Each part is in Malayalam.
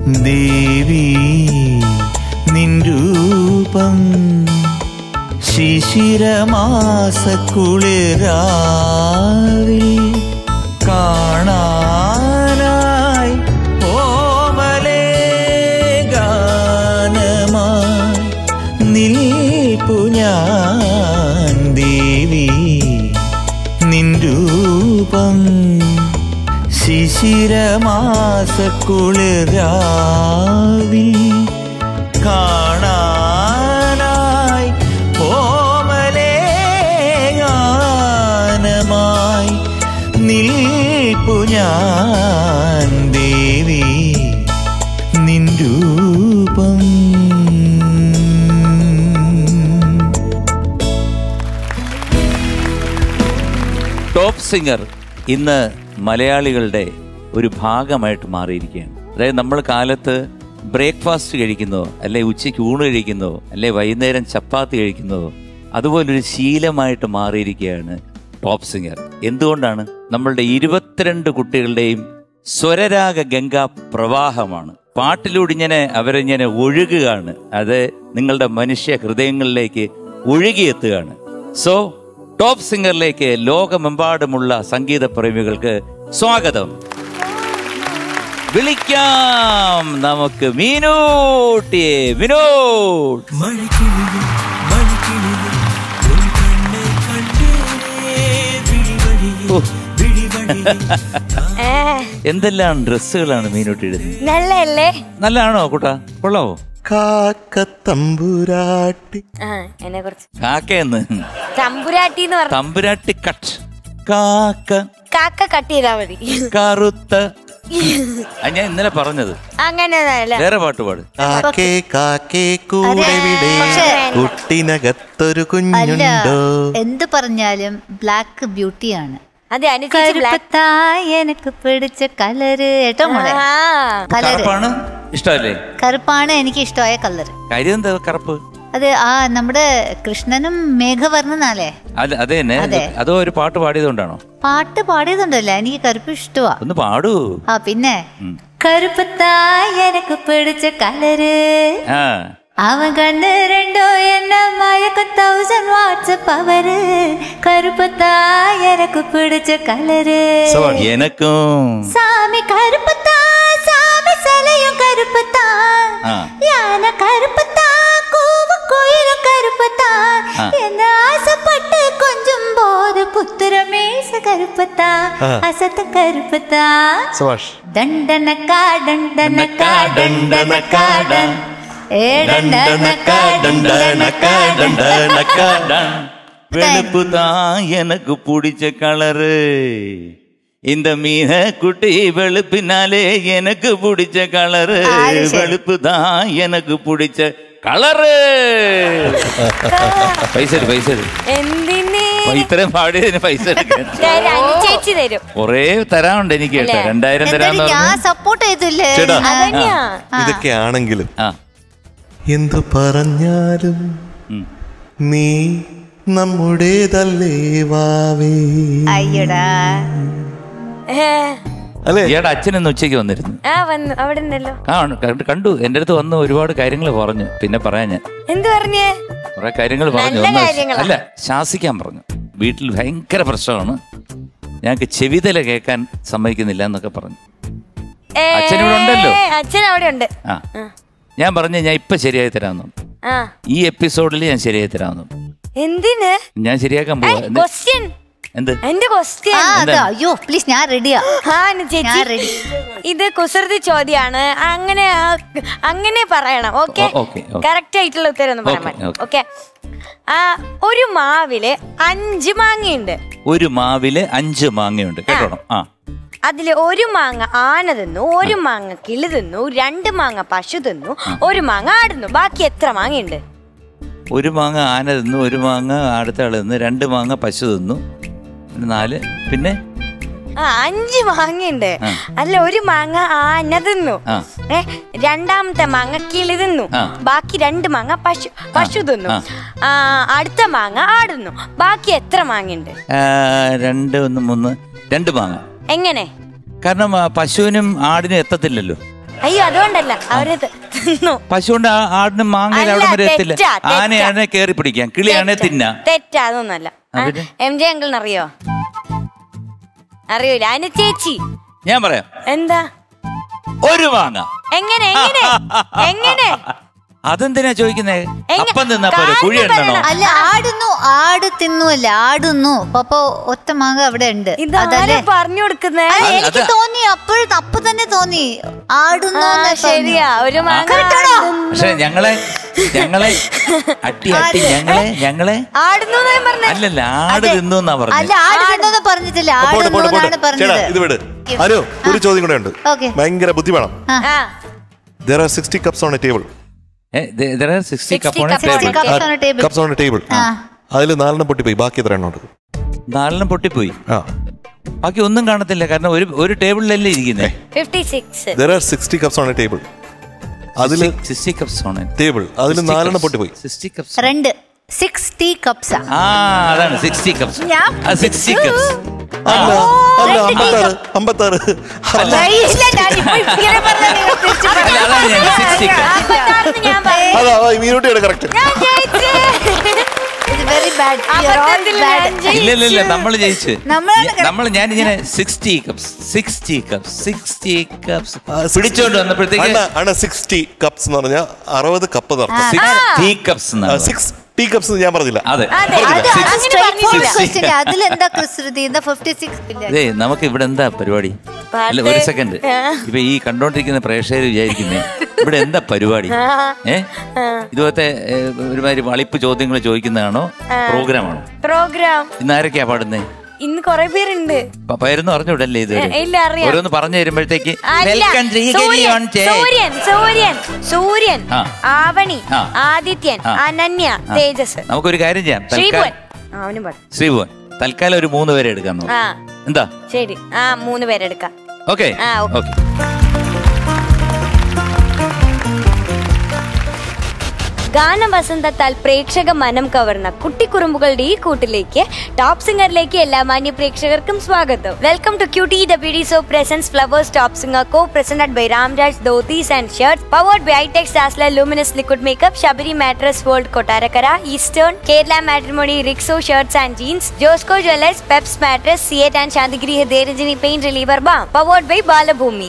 ദേവി നിൻ രൂപം ശിശിരമാസക്കുളിരാവിൽ കാണാനായി ഓമലേ ഗാനമായി നിൽപ്പു ഞാൻ ദേവി നിൻ രൂപം ശിശിരമാസക്കുളിരാവിൽ കാണാനായി ഓമലേ ഗാനമായി നിൽപ്പു ഞാൻ ദേവി നിൻ രൂപം ടോപ്പ് സിംഗർ ഇന്ന് മലയാളികളുടെ ഒരു ഭാഗമായിട്ട് മാറിയിരിക്കുകയാണ് അതായത് നമ്മൾ കാലത്ത് ബ്രേക്ക്ഫാസ്റ്റ് കഴിക്കുന്നോ അല്ലെ ഉച്ചയ്ക്ക് ഊണ് കഴിക്കുന്നോ അല്ലെ വൈകുന്നേരം ചപ്പാത്തി കഴിക്കുന്നോ അതുപോലൊരു ശീലമായിട്ട് മാറിയിരിക്കുകയാണ് ടോപ്പ് സിംഗർ എന്തുകൊണ്ടാണ് നമ്മളുടെ ഇരുപത്തിരണ്ട് കുട്ടികളുടെയും സ്വരരാഗ ഗംഗാ പ്രവാഹമാണ് പാട്ടിലൂടെ ഇങ്ങനെ അവരിങ്ങനെ ഒഴുകുകയാണ് അത് നിങ്ങളുടെ മനുഷ്യ ഹൃദയങ്ങളിലേക്ക് ഒഴുകിയെത്തുകയാണ് സോ ടോപ്പ് സിംഗറിലേക്ക് ലോകമെമ്പാടുമുള്ള സംഗീത പ്രേമികൾക്ക് സ്വാഗതം വിളിക്കാം നമുക്ക് മീനൂട്ടിയെ വിനോട് മഴക്കിളിയിൽ മഴക്കിളിയിൽ ഉൻ കണ്ണെ കണ്ടേനേ വിഴിവഴിയിൽ ഓ. വിഴിവഴിയിൽ ഏ, എന്തെല്ലാം ഡ്രസ്സുകളാണ് മീനൂട്ടി ഇടുന്നത് നല്ലല്ലേ നല്ലതാണോ കൂട്ടാ കൊള്ളാവോ കാക്കത്തമ്പുരാട്ടി ആ എന്നെ കുറിച്ച് കാക്കയെന്ന് തമ്പുരാട്ടി എന്ന് പറഞ്ഞു തമ്പുരാട്ടി കട്ട് കാക്ക കാക്ക കട്ട് ചെയ്താ മതി കറുത്ത ആ, ഞാൻ ഇന്നലെ പറഞ്ഞത് അങ്ങനെ ഒന്നുമല്ല. വേറെ പാട്ട് പാട് കാക്കേ കാക്കേ കൂടെ വിടെ പക്ഷേ- കുട്ടിനകത്തൊരു അല്ല കുഞ്ഞുണ്ടോ എന്ത് പറഞ്ഞാലും ബ്ലാക്ക് ബ്യൂട്ടിയാണ് അതെ അനുസരിച്ച് ബ്ലാക്ക് കറുപ്പത്തായി എനക്ക് പിടിച്ച കളറ് ഏട്ടോ മോളെ ആ കളറ് കറുപ്പാണ് ഇഷ്ടമല്ലേ കറുപ്പാണ് എനിക്ക് ഇഷ്ടമായ കളറ് കാര്യം എന്താ കറുപ്പ് അത് ആ നമ്മുടെ കൃഷ്ണനും മേഘവർണ്ണനാലേ അത് അത് തന്നെ അതെ. അതോ ഒരു പാട്ട് പാടിയതുകൊണ്ടാണോ പാട്ട് പാടിയതുണ്ടല്ലോ എനിക്ക് കറുപ്പ് ഇഷ്ടമാ ഒന്ന് പാടൂ ആ പിന്നെ ഉം. കറുപ്പത്തായി എനക്ക് പിടിച്ച കളറ് ആ അവൻ കണ്ണ് രണ്ടോ എന്ന മയക്കം തൗസൻഡ് വാട്സ് പവറ് കറുപ്പത്തായി എനക്ക് പിടിച്ച കളറ് എനക്കും சாமி கருப்புத்தான் சாமி சிலையும் கருப்புத்தான் ஆ. யானை கருப்புத்தான் கூவு கோயிலும் கருப்புத்தான் ஆ. என்ன ஆசைப்பட்டு கொஞ்சம் போது புத்திர மேச கருப்புத்தான் அசத்த கருப்புத்தான் സുഭാഷ് தண்டனக்கா தண்டனக்கா தண்டனக்கா டன். ஏ தண்டனக்கா தண்டனக்கா தண்டனக்கா வெளுப்பு தான் எனக்கு பிடிச்ச கலரு இந்த மீன குட்டி வெளுப்பினாலே எனக்கு பிடிச்ச கலரு அது சரி. வெளுப்பு தான் எனக்கு பிடிச்ச കളറ് പൈസ തരും പൈസ തരും എന്തിന് അപ്പൊ ഇത്രയും പാടിയതിന് പൈസ എടുക്കാൻ തരും, അനു ചേച്ചി തരും കൊറേ തരാനുണ്ട് എനിക്ക് കേട്ടോ അല്ലേ? രണ്ടായിരം എന്തായാലും തരാന്ന് ഞാൻ പറഞ്ഞു സപ്പോർട്ട് ചെയ്തില്ലേ ചേട്ടാ. അതന്നെയാ ഇതൊക്കെ ആണെങ്കിലും ആ എന്തു പറഞ്ഞാലും ഉം. നീ നമ്മുടേതല്ലേ വാവേ അയ്യടാ ഏ, അല്ലേ ഇയാടെ അച്ഛൻ ഇന്ന് ഉച്ചയ്ക്ക് വന്നിരുന്നു ആ വന്നു അവിടെ ഉണ്ടല്ലോ ആ കണ്ടു- കണ്ടു എന്റെ അടുത്ത് വന്ന് ഒരുപാട് കാര്യങ്ങൾ പറഞ്ഞു പിന്നെ പറയാൻ ഞാൻ എന്ത് പറഞ്ഞേ കുറെ കാര്യങ്ങൾ പറഞ്ഞു നല്ല ഒന്ന് കാര്യങ്ങളാ. അല്ല ശാസിക്കാൻ പറഞ്ഞു വീട്ടിൽ ഭയങ്കര പ്രശ്നമാണ് ഞങ്ങൾക്ക് ചെവിതല കേൾക്കാൻ സമ്മതിക്കുന്നില്ല എന്നൊക്കെ പറഞ്ഞു ഏ, അച്ഛൻ ഇവിടെ ഉണ്ടല്ലോ. അച്ഛൻ അവിടെ ഉണ്ട് ആ ഞാൻ പറഞ്ഞു ഞാൻ ഇപ്പൊ ശരിയായി തരാമെന്നു ആ ഈ എപ്പിസോഡിൽ ഞാൻ ശരിയായി തരാമെന്നു എന്തിന് ഞാൻ ശരിയാക്കാൻ പോവാ എന്ത്? ക്വസ്റ്റ്യൻ എന്ത് എന്റെ ക്വസ്റ്റ്യൻ ആ അത് അയ്യോ പ്ലീസ് ഞാൻ റെഡിയാ ആ അനു ചേച്ചി ഞാൻ ready. ഇത് കുസൃതി ചോദ്യമാണ് അങ്ങനെ ആ- അങ്ങനെ പറയണം ഓക്കെ ഓ, okay, okay. കറക്റ്റ് ആയിട്ടുള്ള ഉത്തരം ഒന്ന് പറയാൻ Okay, okay. ഓക്കെ ആ ഒരു മാവില് അഞ്ച് മാങ്ങയുണ്ട് ഒരു മാവില് അഞ്ച് മാങ്ങയുണ്ട് കേട്ടോണം ആ അതില് ഒരു മാങ്ങ ആന തിന്നു ഒരു മാങ്ങ കിളി തിന്നു രണ്ട് മാങ്ങ പശു തിന്നു ഒരു മാങ്ങ ആടുന്നു ബാക്കി എത്ര മാങ്ങയുണ്ട് ഒരു മാങ്ങ ആന തിന്നു ഒരു മാങ്ങ അടുത്ത ആള് തിന്നു രണ്ട് മാങ്ങ പശു തിന്നു പിന്നെ നാല് പിന്നെ ആ അഞ്ച് മാങ്ങയുണ്ട് ആ. അല്ല ഒരു മാങ്ങ ആന തിന്നു ആ. ഏ രണ്ടാമത്തെ മാങ്ങ കിളി തിന്നു ആ. ബാക്കി രണ്ട് മാങ്ങ പശു പശു തിന്നു ആ. ആ, അടുത്ത മാങ്ങ ആടുന്നു ബാക്കി എത്ര മാങ്ങയുണ്ട് ആ, രണ്ട് ഒന്ന് മൂന്ന് രണ്ട് മാങ്ങ എങ്ങനെ കാരണം ആ, പശുവിനും ആടിനും എത്തത്തില്ലല്ലോ അയ്യോ അതുകൊണ്ടല്ല അവര് തി- തിന്നു പശുകൊണ്ട് ആ- ആടിന് മാങ്ങയിൽ അല്ല, അവിടെ വരെ എത്തില്ല തെറ്റാ, തെറ്റാ. ആനയാണെ കയറി പിടിക്കാം കിളിയാണെ തിന്നാ തെറ്റാ അതൊന്നല്ല ആ, പിന്നെ? എം ജെ അങ്കിളിന് അറിയോ അറിയൂല അതിന് ചേച്ചി ഞാൻ പറയാം എന്താ ഒരു മാങ്ങ എങ്ങനെ എങ്ങനെ എങ്ങനെ അതെന്തിനാ ചോദിക്കുന്നേ എങ്ങ- അപ്പം തിന്നാ പോലെ കാരണം കുഴി ഉണ്ടോ പറയണം. അല്ല ആടുന്നു ആട് തിന്നുവല്ല ആടുന്നു അപ്പൊ ഒറ്റ മാങ്ങ അവിടെ ഉണ്ട് ഇതാരെ പറഞ്ഞു കൊടുക്കുന്നേ അല്ല, അത് എനിക്ക് അത് തോന്നി അപ്പോൾ അപ്പൊ തന്നെ തോന്നി ആടുന്നു ആ, എന്ന് ശരിയാ ഒരു മാങ്ങ പക്ഷെ ഞങ്ങളെ ഞങ്ങളെ അട്ടി അട്ടി ഞങ്ങളെ ഞങ്ങളെ ആടുന്നു എന്നാ ഞാൻ പറഞ്ഞേ അല്ലല്ല ആട് തിന്നു എന്നാ അല്ല പറഞ്ഞു ആടുന്നു പറഞ്ഞിട്ടില്ല പോട്ടെ ആടുന്നു പോട്ടെ എന്നാണ് പോട്ടെ ചേട്ടാ പറഞ്ഞത് ഇത് വിട് അനു ഒരു ചോദ്യം കൂടെ ഉണ്ട് Okay. ഭയങ്കര ബുദ്ധി വേണം ആ there are sixty cups on a table sixty 60 കപ്പോണെ cups on a table cups on a table. Cups on a table അതിൽ നാലെണ്ണം പൊട്ടിപ്പോയി ബാക്കി എത്ര എണ്ണം ഉണ്ട് നാലെണ്ണം പൊട്ടിപ്പോയി ആ ബാക്കി ഒന്നും കാണത്തില്ല കാരണം ഒരു ഒരു ടേബിളിലല്ലേ ഇരിക്കുന്നേ fifty six there are sixty cups on a table അതിൽ സിക്സ്റ്റി കപ്സ് ആണ് ടേബിൾ അതിൽ നാലെണ്ണം പൊട്ടിപ്പോയി സിക്സ്റ്റി കപ്സ് രണ്ട് സിക്സ് ടീ കപ്സാ ആ അതാണ് സിക്സ്റ്റി കപ്സ് ഞാൻ സിക്സ്റ്റി കപ്സ് അല്ല അല്ല അമ്പത്താറ് അമ്പത്താറ് അല്ല ഇല്ല ഞാൻ ഇപ്പൊ ഇങ്ങനെ പറഞ്ഞ നിങ്ങൾ തിരിച്ച് അല്ല പറഞ്ഞു. അതാണ് ഞാൻ സിക്സ്റ്റി കപ്സ് അമ്പത്താറിന് ഞാൻ പറഞ്ഞു. അതാ മീനൂട്ടിയുടെ കറക്റ്റ് ഞാൻ ജയിച്ച്. ഇത് വെരി ബാഡ് അബദ്ധത്തിൽ ഞാൻ ജയിച്ചു. ഇല്ല ഇല്ല ഇല്ല നമ്മൾ ജയിച്ച് നമ്മളാണ് correct. നമ്മൾ ഞാൻ ഇങ്ങനെ sixty cups sixty cups sixty cups പിടിച്ചോണ്ട് വന്നപ്പോഴത്തേക്ക് അണ്ണ അണ്ണ സിക്സ്റ്റി കപ്സ് എന്ന് പറഞ്ഞാൽ അറുപത് കപ്പ് നടത്തും സിക്സ്റ്റി കപ്സ് എന്നാണ് സിക്സ് ടീ കപ്സ് ഞാൻ പറഞ്ഞില്ല അതെ അതെ, പറഞ്ഞില്ല. അത് Six- അങ്ങനെ പറഞ്ഞില്ല. ക്വസ്റ്റ്യൻ അതിലെന്താ കുസൃതി എന്താ ഫിഫ്റ്റി സിക്സ് ഇല്ല അതെ നമുക്ക് ഇവിടെ എന്താ പരിപാടി അല്ല ഒരു സെക്കൻഡ് ഇപ്പൊ ഈ കണ്ടോണ്ടിരിക്കുന്ന പ്രേക്ഷകർ വിചാരിക്കുന്നേ ഇവിടെ എന്താ പരിപാടി ഏ ഇതുപോലത്തെ ഏ, ഒരുമാതിരി വളിപ്പ് ചോദ്യങ്ങൾ ചോദിക്കുന്നതാണോ പ്രോഗ്രാമാണോ പ്രോഗ്രാം ഇന്ന് ആരൊക്കെയാ പാടുന്നേ ഇന്ന് കൊറേ പേരുണ്ട് പയർന്ന് പറഞ്ഞുവിടല്ലേ ഇത് ഏ, ഇല്ല, അറിയാം. ഓരോന്ന് പറഞ്ഞു തരുമ്പോഴത്തേക്ക് അല്ല, വെൽക്കം സൂര്യൻ സൂര്യൻ സൂര്യൻ സൂര്യൻ ആ. ആവണി ആ. ആദിത്യൻ ആ. അനന്യ തേജസ് നമുക്കൊരു കാര്യം ചെയ്യാം ശ്രീഭുവൻ തൽക്കാലം ആ, അവനും പാടും ശ്രീഭുവൻ തൽക്കാലം ഒരു മൂന്ന് പേരെ എടുക്കാൻ നോക്കാം ആ എന്താ ശരി ആ മൂന്ന് പേരെടുക്കാം ഓക്കെ ആ, ഓക്കേ. ഓക്കെ ഗാനവസന്തത്താൽ പ്രേക്ഷക മനം കവർന്ന കുട്ടിക്കുറുമ്പുകളുടെ ഈ കൂട്ടിലേക്ക് ടോപ്പ് സിംഗറിലേക്ക് എല്ലാ മാന്യ പ്രേക്ഷകർക്കും സ്വാഗതം വെൽക്കം ടു ക്യൂട്ടി ദ ബിഡി so presents Flowers Top Singer co presented by Ramraj dhotis and shirts powered by Itex Dazzla luminous liquid makeup Sabari mattress world Kottarakkara Eastern Kerala matrimony Rixo shirts and jeans Josco jewellers Peps mattress Ceat and Santhigiri ദേരഞ്ജനി pain reliever balm powered by Balabhumi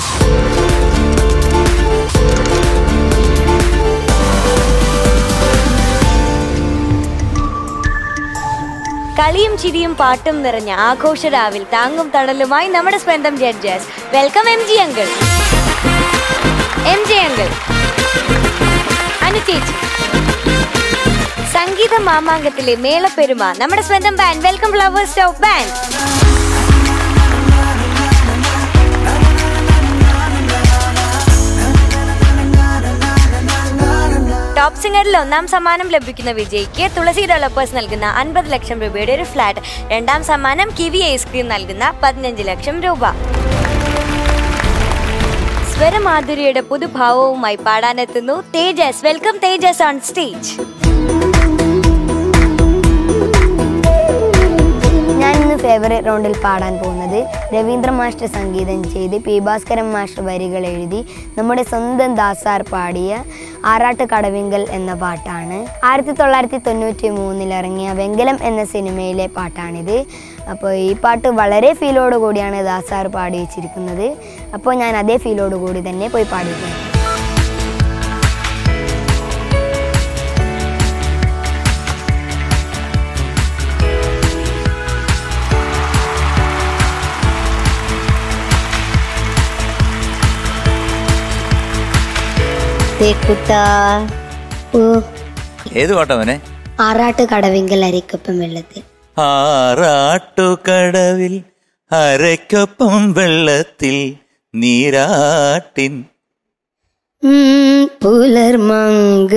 കളിയും ചിരിയും പാട്ടും നിറഞ്ഞ ആഘോഷരാവിൽ താങ്ങും തണലുമായി നമ്മുടെ സ്വന്തം judges welcome M G uncle M J uncle അനുചേച്ചി സംഗീത മാമാങ്കത്തിലെ മേളപ്പെരുമ നമ്മുടെ സ്വന്തം band welcome Flowers of band Top സിംഗറിൽ ഒന്നാം സമ്മാനം ലഭിക്കുന്ന വിജയിക്ക് തുളസി ഡെവലപ്പേഴ്സ് നൽകുന്ന അൻപത് ലക്ഷം രൂപയുടെ ഒരു ഫ്ലാറ്റ് രണ്ടാം സമ്മാനം കിവി ഐസ്ക്രീം നൽകുന്ന പതിനഞ്ച് ലക്ഷം രൂപ സ്വരമാധുരിയുടെ പുതുഭാവവുമായി പാടാനെത്തുന്നു Tejas welcome Tejas on stage ഞാൻ ഇന്ന് ഫേവറേറ്റ് റൗണ്ടിൽ പാടാൻ പോകുന്നത് രവീന്ദ്ര മാസ്റ്റർ സംഗീതം ചെയ്ത് പി ഭാസ്കരൻ മാസ്റ്റർ വരികൾ എഴുതി നമ്മുടെ സ്വന്തം ദാസാർ പാടിയ ആറാട്ട് കടവിങ്കൽ എന്ന പാട്ടാണ് ആയിരത്തി തൊള്ളായിരത്തി തൊണ്ണൂറ്റി മൂന്നിൽ ഇറങ്ങിയ വെങ്കലം എന്ന സിനിമയിലെ പാട്ടാണിത് അപ്പോൾ ഈ പാട്ട് വളരെ ഫീലോട് കൂടിയാണ് ദാസാർ പാടി വെച്ചിരിക്കുന്നത് അപ്പോൾ ഞാൻ അതേ ഫീലോട് കൂടി തന്നെ പോയി പാടിയിട്ടുണ്ട് തേക്കുട്ടാ ഓ ഏത് പാട്ടവനെ ആറാട്ട് കടവിങ്കൽ അരിക്കൊപ്പം വെള്ളത്തിൽ ആറാട്ടുകടവിൽ അരയ്ക്കൊപ്പം വെള്ളത്തിൽ നീരാട്ടിൻ പുലർമങ്ക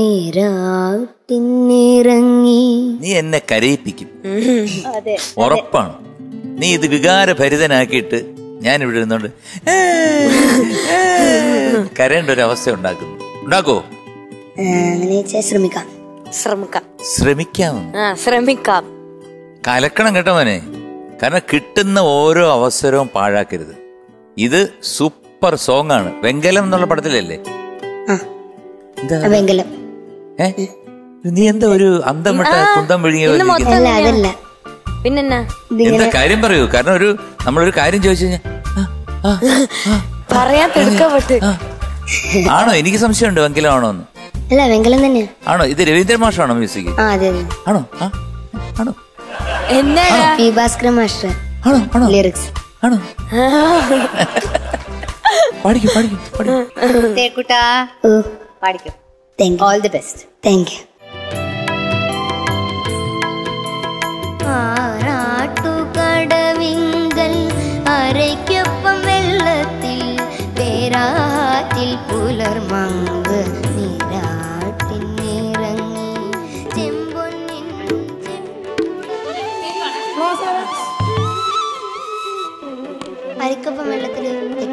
നീരാട്ടിന്നിറങ്ങി നീ എന്നെ കരയിപ്പിക്കും ഉറപ്പാണ് നീ ഇത് വികാരഭരിതനാക്കിയിട്ട് ഞാൻ ഇവിടെ ഇരുന്നോണ്ട് ഏ, ഏ, കരയേണ്ട ഒരു അവസ്ഥ ഉണ്ടാക്കുന്നു ഉണ്ടാക്കോ അങ്ങനെ വെച്ചാൽ ശ്രമിക്കാം ശ്രമിക്കാം ശ്രമിക്കാമെന്ന് ആ ശ്രമിക്കാം കലക്കണം കേട്ടോ മോനെ കാരണം കിട്ടുന്ന ഓരോ അവസരവും പാഴാക്കരുത് ഇത് സൂപ്പർ സൂപ്പർ സോങ് ആണ് വെങ്കലം എന്നുള്ള പടത്തിലല്ലേ എന്താ വെങ്കലം ഏ നീ എന്താ ഒരു അന്തം വിട്ട കുന്തം വിഴുങ്ങിയ പോലെ ഇന്ന് മൊത്തം ഇരിക്കുന്നെ? അല്ല അതല്ല പിന്നെന്നാ എന്താ കാര്യം പറയൂ കാരണം ഒരു നമ്മളൊരു കാര്യം ചോദിച്ചു കഴിഞ്ഞാൽ ആ, ആ, ആ, പറയാൻ തിടുക്കപ്പെട്ട് ആ. ആണോ എനിക്ക് സംശയമുണ്ട് വെങ്കലം ആണോ എന്ന് അല്ല വെങ്കലം തന്നെയാ ആണോ ഇത് രവീന്ദ്രൻ മാഷാണോ മ്യൂസിക് ആ അതെ അതെ ആണോ ആ ആണോ എന്നാടാ പി ഭാസ്കരൻ മാസ്റ്റർ ആണോ ആണോ ലിറിക്സ് ആണോ പാടിക്കും പാടിക്കും പാടിക്കും തേക്കുട്ടാ ഓ പാടിക്കും thank you all the best thank you ആറാട്ടുകടവിങ്കൽ അരയ്ക്കൊപ്പം വെള്ളത്തിൽ പേരാറ്റിൽ പുലർമങ്ക് നീരാട്ടിൻ നിറങ്ങി ചെമ്പൊന്നിൻ അരിക്കൊപ്പം വെള്ളത്തിൽ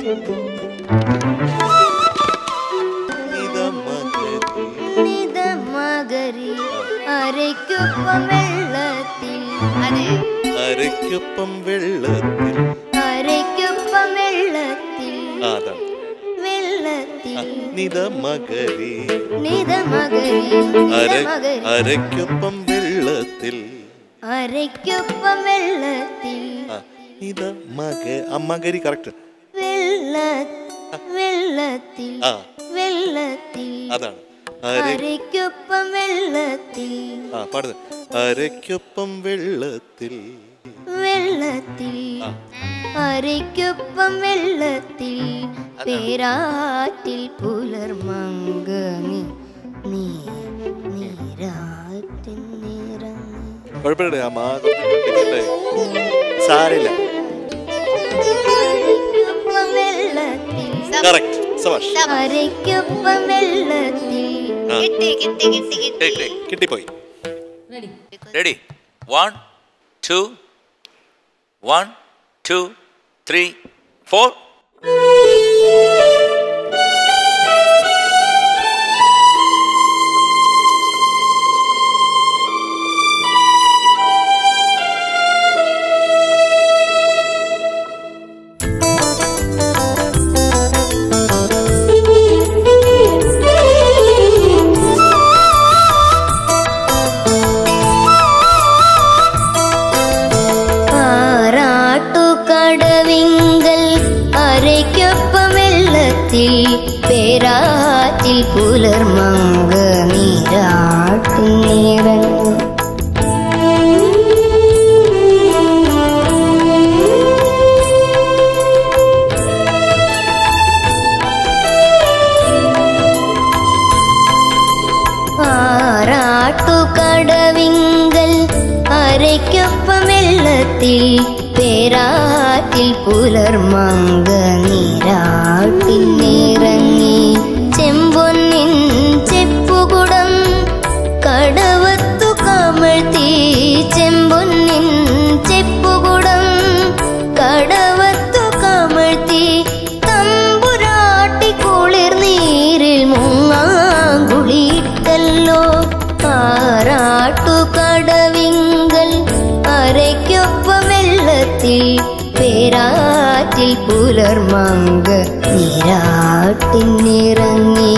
നിതമകരി അരയ്ക്കൊപ്പം വെള്ളത്തിൽ അതെ അരയ്ക്കൊപ്പം വെള്ളത്തിൽ അരയ്ക്കൊപ്പം വെള്ളത്തിൽ ആ, അതാണ് വെള്ളത്തിൽ നിതമകരി നിതമകരി അര നിതമകരി അരയ്ക്കൊപ്പം വെള്ളത്തിൽ അരയ്ക്കൊപ്പം വെള്ളത്തിൽ ആ, നിത മക അമ്മകരി കറക്റ്റ് വെള്ള വെള്ളത്തിൽ ആ വെള്ളത്തിൽ അതാണ് അര അരയ്ക്കൊപ്പം വെള്ളത്തിൽ ആ പാടുന്നത് അരയ്ക്കൊപ്പം വെള്ളത്തിൽ വെള്ളത്തിൽ ആ. അരയ്ക്കൊപ്പം വെള്ളത്തിൽ പേരാറ്റിൽ പുലർമങ്ക നീ നീ നീരാറ്റിൻ നിറങ്ങി കുഴപ്പമില്ല അമ്മ ഇല്ലേ? സാരില്ല അരയ്ക്കൊപ്പം വെള്ളത്തിൽ കറക്റ്റ് സവാഷ് അരയ്ക്കൊപ്പം വെള്ളത്തിൽ ആ. കിട്ടി കിട്ടി കിട്ടി കിട്ടി ടേക്ക്, ടേക്ക്. കിട്ടിപ്പോയി ready one two one two three four ആറാട്ടുകടവിങ്കൽ അരയ്ക്കൊപ്പം വെള്ളത്തിൽ പേരാറ്റിൽ പുലർമങ്ക നീരാട്ടിൻ നിറങ്ങി ആറാട്ടുകടവിങ്കൽ അരയ്ക്കൊപ്പം വെള്ളത്തിൽ പേരാറ്റിൽ പുലർമങ്ക നീരാട്ടിൻ നിറങ്ങി ചെമ്പൊന്നിൻ ചെപ്പുകുടം കടവത്തു കമഴ്ത്തി ചെമ്പൊന്നിൻ ചെപ്പുകുടം കടവത്തു കമഴ്ത്തി തമ്പുരാട്ടി കുളിർ നീരിൽ മുങ്ങാങ്കുളിയിട്ടല്ലോ ആറാട്ടുകടവിങ്കൽ അരയ്ക്കൊപ്പം വെള്ളത്തിൽ പേരാറ്റിൽ പുലർമങ്ക നീരാട്ടിൻ നിറങ്ങി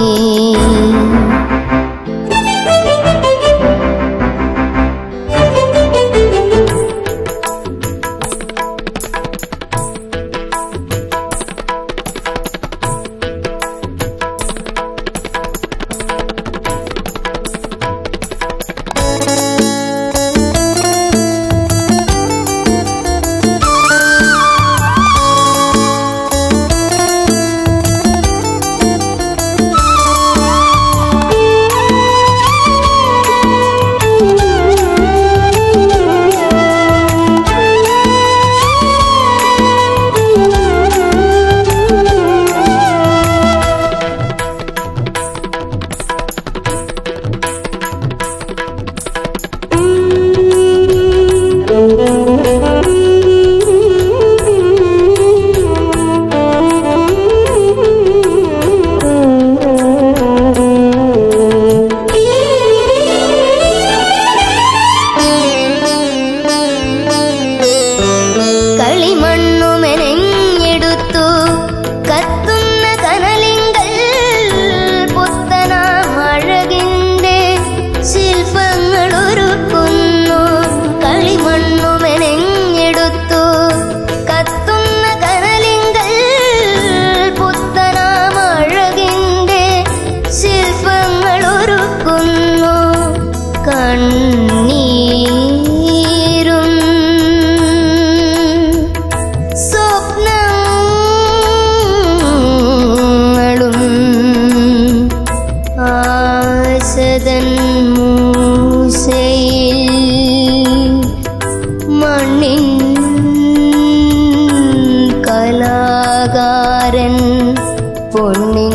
മാരൻ പൊന്നിൻ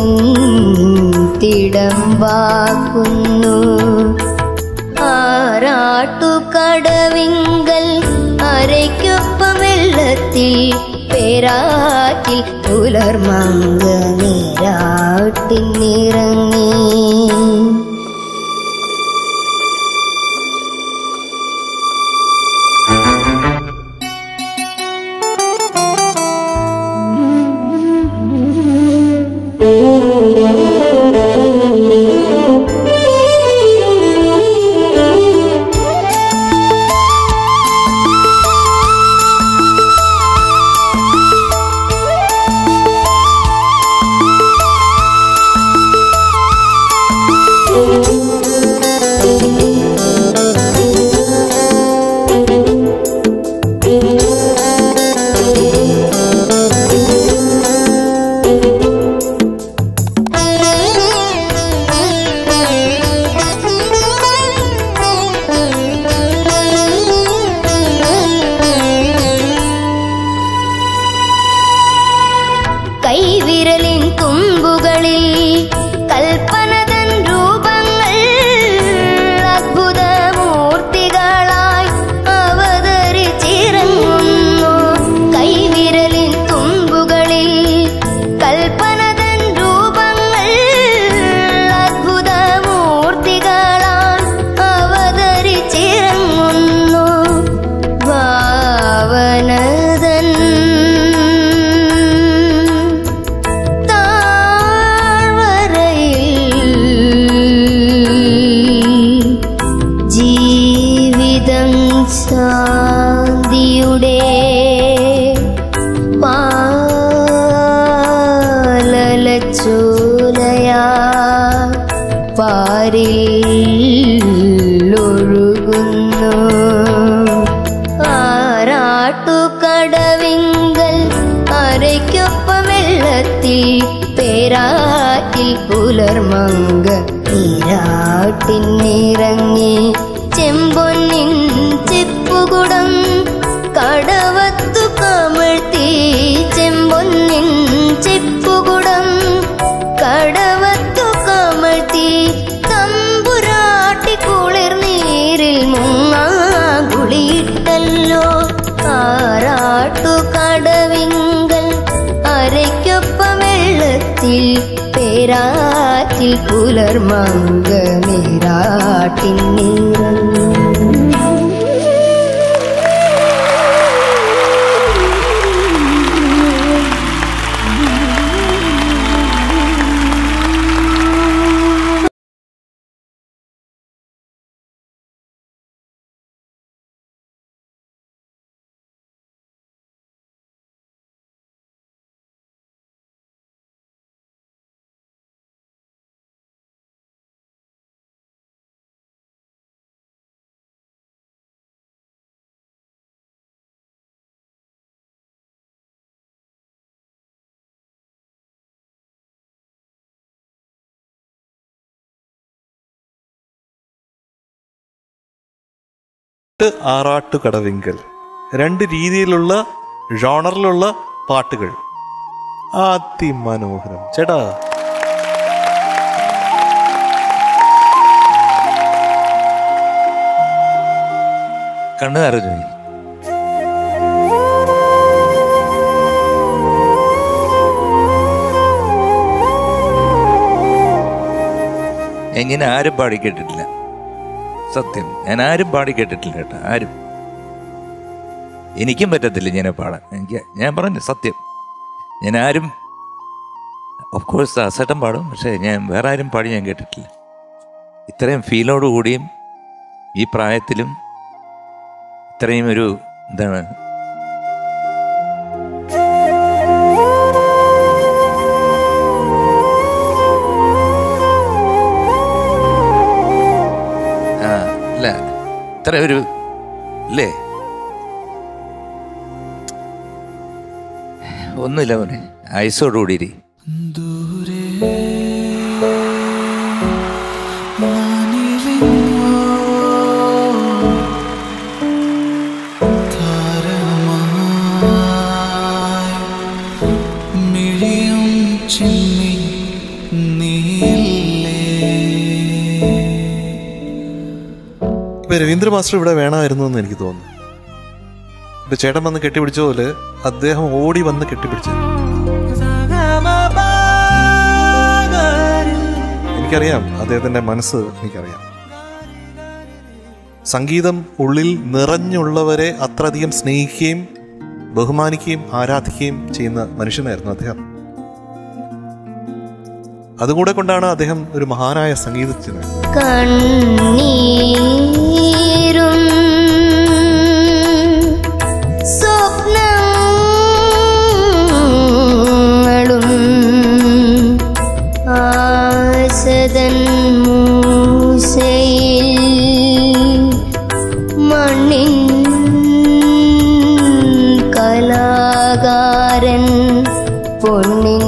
തിടമ്പാക്കുന്നു ആറാട്ടുകടവിങ്കൽ അരയ്ക്കൊപ്പം വെള്ളത്തിൽ പേരാറ്റിൽ പുലർമങ്ക നീരാട്ടിനിറങ്ങി കൈവിരലിൻ തുമ്പുകളിൽ കൽപ്പനതൻ രൂപങ്ങൾ അത്ഭുതമൂർത്തികളായി അവതരിച്ചിറങ്ങുന്നു കൈവിരലിൻ തുമ്പുകളിൽ കൽപ്പനതൻ രൂപങ്ങൾ അത്ഭുതമൂർത്തികളായി അവതരിച്ചിറങ്ങുന്നു ഭാവനതൻ താഴ്വരയിൽ ജീവിതം ശാന്തിയുടെ പാലലച്ചോലയാ പാരിൽ ഒഴുകുന്നു ആറാട്ടുകടവിങ്കൽ അരയ്ക്കൊപ്പം വെള്ളത്തിൽ പേരാറ്റിൽ പുലർമങ്ക നീരാട്ടിനിറങ്ങി ചെമ്പൊന്നിൻ ചെപ്പുകുടം കടവത്തു കമഴ്ത്തി ചെമ്പൊന്നിൻ ചെപ്പുകുടം കടവത്തു കമഴ്ത്തി തമ്പുരാട്ടി കുളിർ നീരിൽ മുങ്ങാകുളിയിട്ടല്ലോ ആറാട്ടു കടവിങ്കൽ അരയ്ക്കൊപ്പം വെള്ളത്തിൽ പേരാറ്റിൽ പുലർമങ്ക നീരാട്ടിൻ നീറങ്ങി എട്ട് ആറാട്ടു കടവിങ്കൽ രണ്ട് രീതിയിലുള്ള ജോണറിലുള്ള പാട്ടുകൾ അതിമനോഹരം ചേട്ടാ കണ്ണു നിറഞ്ഞു എങ്ങനെ ആരും പാടി കേട്ടിട്ടില്ല സത്യം ഞാൻ ആരും പാടി കേട്ടിട്ടില്ല കേട്ടോ ആരും എനിക്കും പറ്റത്തില്ല ഇങ്ങനെ പാടാൻ എനിക്ക് ഞാൻ പറഞ്ഞു സത്യം ഞാൻ ആരും ഓഫ് കോഴ്സ് അസട്ടം പാടും പക്ഷേ ഞാൻ വേറെ ആരും പാടി ഞാൻ കേട്ടിട്ടില്ല ഇത്രയും ഫീലോട് കൂടിയും ഈ പ്രായത്തിലും ഇത്രയും ഒരു എന്താണ് ആ അല്ല ഇത്ര ഒരു അല്ലേ ഒന്നുമില്ല മോനെ ആയുസോടുകൂടി ദൂരെ വാനിലെങ്ങോ താരമായി മിഴി ചിന്നി നീല്ലേ ഇപ്പൊ രവീന്ദ്ര മാസ്റ്റർ ഇവിടെ വേണമായിരുന്നു എന്ന് എനിക്ക് തോന്നുന്നു ഇപ്പൊ ചേട്ടൻ വന്ന് കെട്ടിപ്പിടിച്ച പോലെ അദ്ദേഹം ഓടി വന്ന് കെട്ടിപ്പിടിച്ചു എനിക്കറിയാം അദ്ദേഹത്തിന്റെ മനസ്സ് എനിക്കറിയാം സംഗീതം ഉള്ളിൽ നിറഞ്ഞുള്ളവരെ അത്രയധികം സ്നേഹിക്കുകയും ബഹുമാനിക്കുകയും ആരാധിക്കുകയും ചെയ്യുന്ന മനുഷ്യനായിരുന്നു അദ്ദേഹം അതുകൂടെ കൊണ്ടാണ് അദ്ദേഹം ഒരു മഹാനായ സംഗീതജ്ഞൻ കണ്ണീരും സ്വപ്നങ്ങളും ആശതൻ മൂശയിൽ മണ്ണിൻ കലാകാരൻ പൊന്നിൻ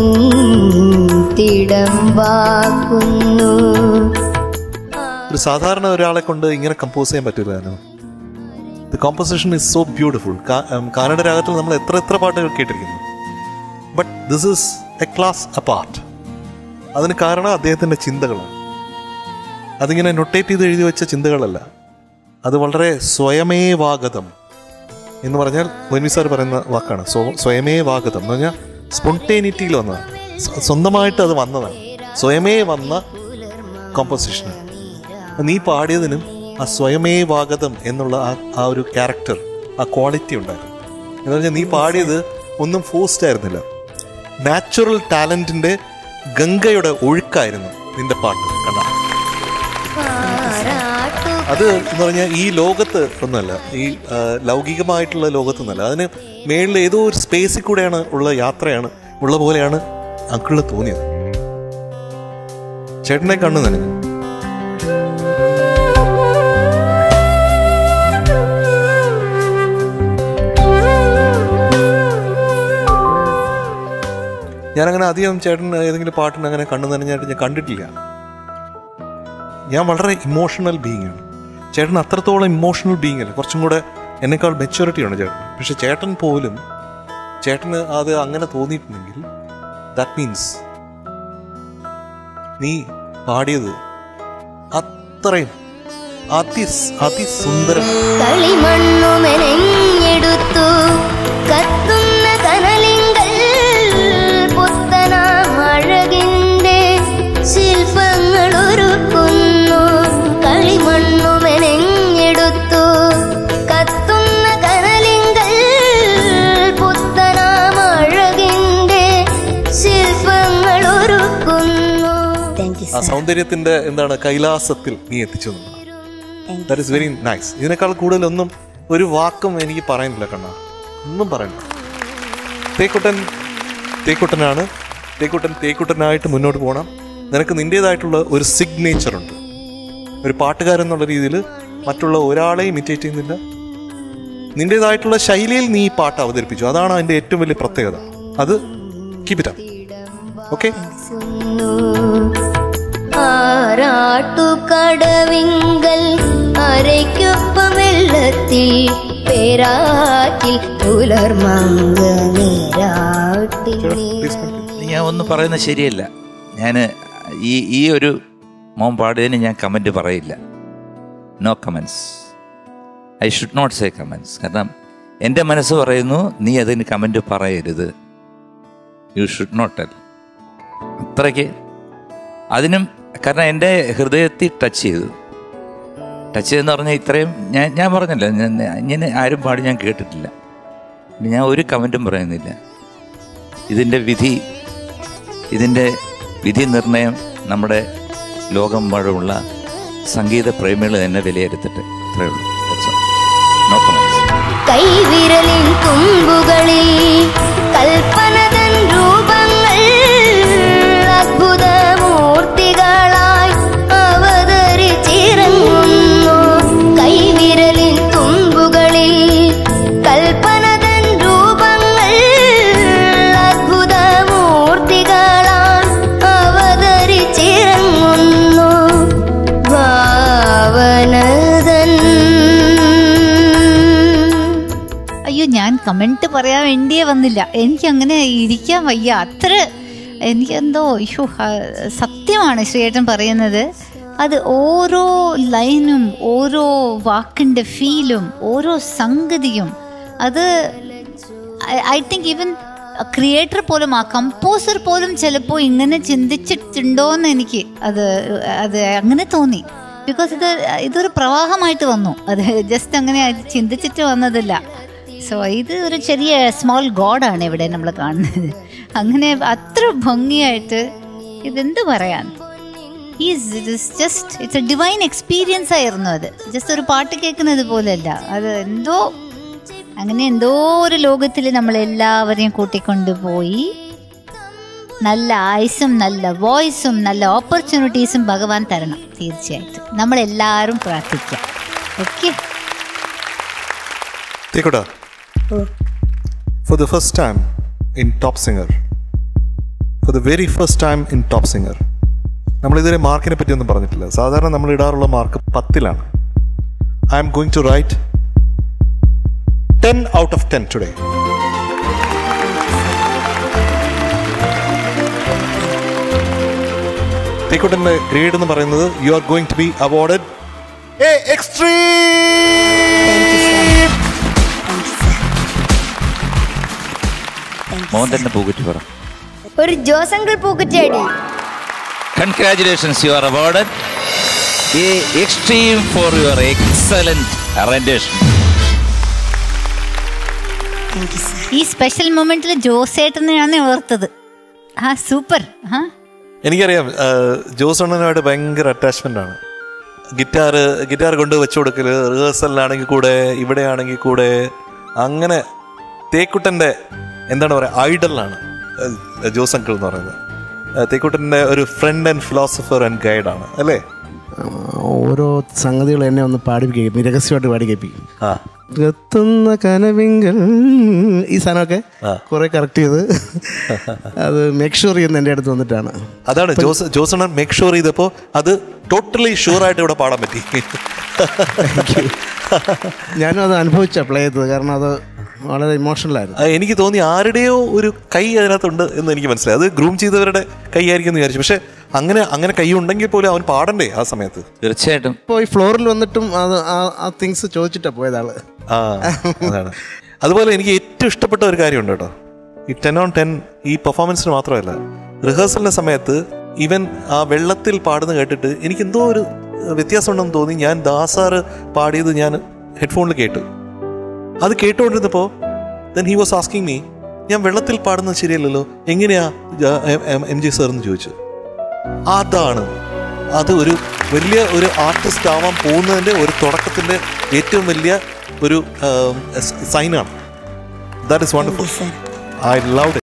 തിടമ്പാക്കുന്നു ഒരു സാധാരണ ഒരാളെ കൊണ്ട് ഇങ്ങനെ കമ്പോസ് ചെയ്യാൻ പറ്റില്ല ഞാനോ the composition is so beautiful Kanada രാഗത്തിൽ നമ്മൾ എത്ര എത്ര പാട്ടുകൾ കേട്ടിരിക്കുന്നു but this is a class apart അതിന് കാരണം അദ്ദേഹത്തിൻ്റെ ചിന്തകളാണ് അതിങ്ങനെ നൊട്ടേറ്റ് ചെയ്ത് എഴുതി വെച്ച ചിന്തകളല്ല അത് വളരെ സ്വയമേവാഗതം എന്ന് പറഞ്ഞാൽ മൊൻവി സാർ പറയുന്ന വാക്കാണ് സ്വ- സ്വയമേവാഗതം എന്ന് പറഞ്ഞാൽ സ്പോണ്ടേനിറ്റിയിൽ വന്നതാണ് സ്വ- സ്വന്തമായിട്ട് അത് വന്നതാണ് സ്വയമേ വന്ന കോമ്പോസിഷനാണ് നീ പാടിയതിനും ആ സ്വയമേവാഗതം എന്നുള്ള ആ ആ ഒരു ക്യാരക്ടർ ആ ക്വാളിറ്റി ഉണ്ടായിരുന്നു എന്ന് പറഞ്ഞാൽ നീ പാടിയത് ഒന്നും ഫോഴ്സ്ഡ് ആയിരുന്നില്ല നാച്ചുറൽ ടാലന്റിന്റെ ഗംഗയുടെ ഒഴുക്കായിരുന്നു നിന്റെ പാട്ട് കണ്ട അത് എന്ന് പറഞ്ഞാൽ ഈ ലോകത്ത് ഒന്നല്ല ഈ ആ, ലൗകികമായിട്ടുള്ള ലോകത്തൊന്നല്ല അതിന് മേളിൽ ഏതോ ഒരു സ്പേസിൽ കൂടെയാണ് ഉള്ള യാത്രയാണ് ഉള്ള പോലെയാണ് അങ്കിളിന് തോന്നിയത് ചേട്ടനെ കണ്ണു നനഞ്ഞു ഞാനങ്ങനെ അധികം ചേട്ടൻ ഏതെങ്കിലും പാട്ടിന് അങ്ങനെ കണ്ണു നനഞ്ഞായിട്ട് ഞാൻ കണ്ടിട്ടില്ല ഞാൻ വളരെ ഇമോഷണൽ ബീങ് ആണ് ചേട്ടൻ അത്രത്തോളം ഇമോഷണൽ ബീങ് അല്ല കുറച്ചും കൂടെ എന്നെക്കാൾ മെച്യൂരിറ്റി ആണ് ചേട്ടൻ പക്ഷെ ചേട്ടൻ പോലും ചേട്ടന് അത് അങ്ങനെ തോന്നിയിട്ടുണ്ടെങ്കിൽ ദാറ്റ് മീൻസ് നീ പാടിയത് അത്രയും അതി അതിസുന്ദരം കളിമണ്ണു മെനഞ്ഞെടുത്തു കത്തുന്ന കനലിങ്കൽ പുത്തനാം അഴകിന്റെ ശില്പങ്ങൾ ഒരുക്കുന്നു കളിമണ്ണു മെനഞ്ഞെടുത്തു കത്തുന്ന കനലിങ്കൽ പുത്തനാം അഴകിന്റെ ശില്പങ്ങൾ ഒരുക്കുന്നു താങ്ക് യു ആ സൗന്ദര്യത്തിന്റെ എന്താണ് കൈലാസത്തിൽ നീ എത്തിച്ചു എന്നുള്ളതാണ് ദാറ്റ് ഇസ് വെരി നൈസ് ഇതിനേക്കാൾ കൂടുതലൊന്നും ഒരു വാക്കും എനിക്ക് പറയാനില്ല കണ്ണ ഒന്നും പറയണ്ട തേക്കുട്ടൻ തേക്കുട്ടനാണ് തേക്കുട്ടൻ തേക്കുട്ടനായിട്ട് മുന്നോട്ട് പോകണം നിനക്ക് നിൻ്റേതായിട്ടുള്ള ഒരു സിഗ്നേച്ചർ ഉണ്ട് ഒരു പാട്ടുകാരൻ എന്നുള്ള രീതിയിൽ മറ്റുള്ള ഒരാളെയും ഇമിറ്റേറ്റ് ചെയ്യുന്നില്ല നിൻ്റേതായിട്ടുള്ള ശൈലിയിൽ നീ ഈ പാട്ട് അവതരിപ്പിച്ചു അതാണ് അതിൻ്റെ ഏറ്റവും വലിയ പ്രത്യേകത അത് കീപ് ഇറ്റ് ഓക്കെ ആറാട്ടുകടവിങ്കൽ അരയ്ക്കൊപ്പം വെള്ളത്തിൽ പേരാറ്റിൽ പുലർമങ്ക നീരാട്ടിൽ പ്ലീസ് കണ്ടിന്യൂ ഞാൻ ഒന്നും പറയുന്നത് ശരിയല്ല ഞാൻ ഈ ഈ ഒരു മോൻ പാടിയതിന് ഞാൻ കമൻറ്റ് പറയില്ല no comments I should not say comments കാരണം എൻ്റെ മനസ്സ് പറയുന്നു നീ അതിന് കമൻറ്റ് പറയരുത് യു ഷുഡ് നോട്ട് ടെൽ അത്രയ്ക്ക് അതിനും കാരണം എൻ്റെ ഹൃദയത്തിൽ ടച്ച് ചെയ്തു ടച്ച് ചെയ്തെന്ന് പറഞ്ഞാൽ ഇത്രയും ഞാൻ ഞാൻ പറഞ്ഞല്ലോ ഞാൻ ഇങ്ങനെ ആരും പാടി ഞാൻ കേട്ടിട്ടില്ല പിന്നെ ഞാൻ ഒരു കമൻറ്റും പറയുന്നില്ല ഇതിൻ്റെ വിധി ഇതിൻ്റെ വിധി നിർണയം നമ്മുടെ ലോകം മുഴുവനുള്ള സംഗീത പ്രേമികൾ തന്നെ വിലയിരുത്തട്ടെ അത്രയേ ഉള്ളൂ That's all. No comments. കൈവിരലിൻ തുമ്പുകളിൽ കൽപ്പനതൻ രൂപങ്ങൾ അത്ഭുതമൂർത്തികളായി അവതരിച്ചിറങ്ങുന്നു കൈവിരലിൻ തുമ്പുകളിൽ കൽപ്പനതൻ രൂപങ്ങൾ അത്ഭുതമൂർത്തികളായി അവതരിച്ചിറങ്ങുന്നു ഭാവനതൻ അയ്യോ ഞാൻ കമന്റ് പറയാൻ വേണ്ടിയേ വന്നില്ല എനിക്ക് അങ്ങനെ ഇരിക്കാൻ വയ്യ അത്ര എനിക്കെന്തോ അയ്യോ ആ, സത്യമാണ് ശ്രീയേട്ടൻ പറയുന്നത് അത് ഓരോ ലൈനും ഓരോ വാക്കിൻ്റെ ഫീലും ഓരോ സംഗതിയും അത് ഐ തിങ്ക് ഈവൻ ക്രിയേറ്റർ പോലും ആ കമ്പോസർ പോലും ചിലപ്പോൾ ഇങ്ങനെ ചിന്തിച്ചിട്ടുണ്ടോയെന്ന് എനിക്ക് അത് അത് അങ്ങനെ തോന്നി ബിക്കോസ് ഇത് ഇതൊരു പ്രവാഹമായിട്ട് വന്നു അത് ജസ്റ്റ് അങ്ങനെ അത് ചിന്തിച്ചിട്ട് വന്നതല്ല സോ ഇത് ഒരു ചെറിയ സ്മോൾ ഗോഡാണ് ഇവിടെ നമ്മൾ കാണുന്നത് അങ്ങനെ അത്ര ഭംഗിയായിട്ട് ഇതെന്ത് പറയാൻ is it is just it's a divine experience ആയിരുന്നു അത് ജസ്റ്റ് ഒരു പാട്ട് കേൾക്കുന്നത് പോലെയല്ല അത് എന്തോ അങ്ങനെ എന്തോ ഒരു ലോകത്തിൽ നമ്മളെല്ലാവരെയും കൂട്ടിക്കൊണ്ടുപോയി നല്ല ആയുസും നല്ല വോയിസും നല്ല ഓപ്പർച്യൂണിറ്റീസും ഭഗവാൻ തരണം തീർച്ചയായിട്ടും നമ്മളെല്ലാവരും പ്രാർത്ഥിക്കാം ഓക്കെ തേക്കുട for the first time in Top Singer for the very first time in Top Singer നമ്മൾ ഇതുവരെ മാർക്കിനെ പറ്റി ഒന്നും പറഞ്ഞിട്ടില്ല സാധാരണ നമ്മൾ ഇടാറുള്ള മാർക്ക് പത്തിലാണ് I'm going to write ten out of ten today തേക്കുട്ടൻ്റെ ഗ്രേഡ് എന്ന് പറയുന്നത് you are going to be awarded a extreme മോൻ തന്നെ പൂക്കുറ്റി പറ ഒരു ജോസങ്കിൾ പൂക്കുറ്റിയടി congratulations you are awarded a extreme for your excellent അറേൻഡേഷൻ ഈ സ്പെഷ്യൽ മൊമെന്റിൽ ജോസേട്ടനെയാണ് ഓർത്തത് ആ സൂപ്പർ ആ എനിക്കറിയാം ജോസ് അണ്ണനുമായിട്ട് ഭയങ്കര അറ്റാച്ച്മെന്റ് ആണ് ഗിറ്റാർ ഗിറ്റാർ കൊണ്ട് വെച്ചു കൊടുക്കല് റിഹേഴ്സലിലാണെങ്കിൽ കൂടെ ഇവിടെ ആണെങ്കിൽ കൂടെ അങ്ങനെ തേക്കുട്ടൻ്റെ എന്താണ് പറയുക ഐഡലാണ് ജോസ് അങ്കിൾ എന്ന് പറയുന്നത് ഏഹ് തേക്കുട്ടൻ്റെ ഒരു ഫ്രണ്ട് ആൻഡ് ഫിലോസഫർ ആൻഡ് ഗൈഡാണ് അല്ലേ ഓരോ സംഗതികൾ എന്നെ ഒന്ന് പാടിപ്പിക്കും രഹസ്യമായിട്ട് പാടി കേൾപ്പിക്കും ആ എത്തുന്ന കനവിങ്കൽ ഈ സാധനമൊക്കെ കുറെ കറക്റ്റ് ചെയ്ത് അത് മേക്ക് ഷുവർ ചെയ്യുന്ന എൻ്റെ അടുത്ത് വന്നിട്ടാണ് അതാണ് ജോസ് ജോസ് അണ്ണൻ മേക്ക് ഷുവർ ചെയ്തപ്പോൾ അത് ടോട്ടലി ഷുവറായിട്ട് ഇവിടെ പാടാൻ പറ്റി ഞാനും അത് അനുഭവിച്ച പ്ലേ ചെയ്തത് കാരണം അത് വളരെ ഇമോഷണലായിരുന്നു ആ, എനിക്ക് തോന്നി ആരുടെയോ ഒരു കൈ അതിനകത്തുണ്ട് എന്ന് എനിക്ക് മനസ്സിലായി അത് ഗ്രൂം ചെയ്തവരുടെ കൈ ആയിരിക്കും എന്ന് വിചാരിച്ചു പക്ഷെ അങ്ങനെ അങ്ങനെ കൈ ഉണ്ടെങ്കിൽ പോലും അവൻ പാടണ്ടേ ആ സമയത്ത് തീർച്ചയായിട്ടും ഇപ്പോൾ ഈ ഫ്ലോറിൽ വന്നിട്ടും അത് ആ- ആ തിങ്സ് ചോദിച്ചിട്ടാണ് പോയത് ആള് ആ അതാണ് അതുപോലെ എനിക്ക് ഏറ്റവും ഇഷ്ടപ്പെട്ട ഒരു കാര്യമുണ്ട് കേട്ടോ ഈ ടെൻ ഓൺ ടെൻ ഈ പെർഫോമൻസിന് മാത്രമല്ല റിഹേഴ്സലിന്റെ സമയത്ത് ഇവൻ ആ വെള്ളത്തിൽ പാടുന്ന കേട്ടിട്ട് എനിക്ക് എന്തോ ഒരു വ്യത്യാസമുണ്ടെന്ന് തോന്നി ഞാൻ ദാസാറ് പാടിയത് ഞാൻ ഹെഡ്ഫോണിൽ കേട്ടു അത് കേട്ടുകൊണ്ടിരുന്നപ്പോൾ then he was asking me ഞാൻ വെള്ളത്തിൽ പാടുന്നത് ശരിയല്ലല്ലോ എങ്ങനെയാ ജ- എം- എം- എം ജി സാർ എന്ന് ചോദിച്ചു അതാണ് അത് ഒരു വലിയ ഒരു ആർട്ടിസ്റ്റ് ആവാൻ പോകുന്നതിൻ്റെ ഒരു തുടക്കത്തിൻ്റെ ഏറ്റവും വലിയ ഒരു സൈനാണ് that is wonderful I love it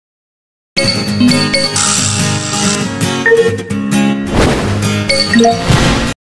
Thank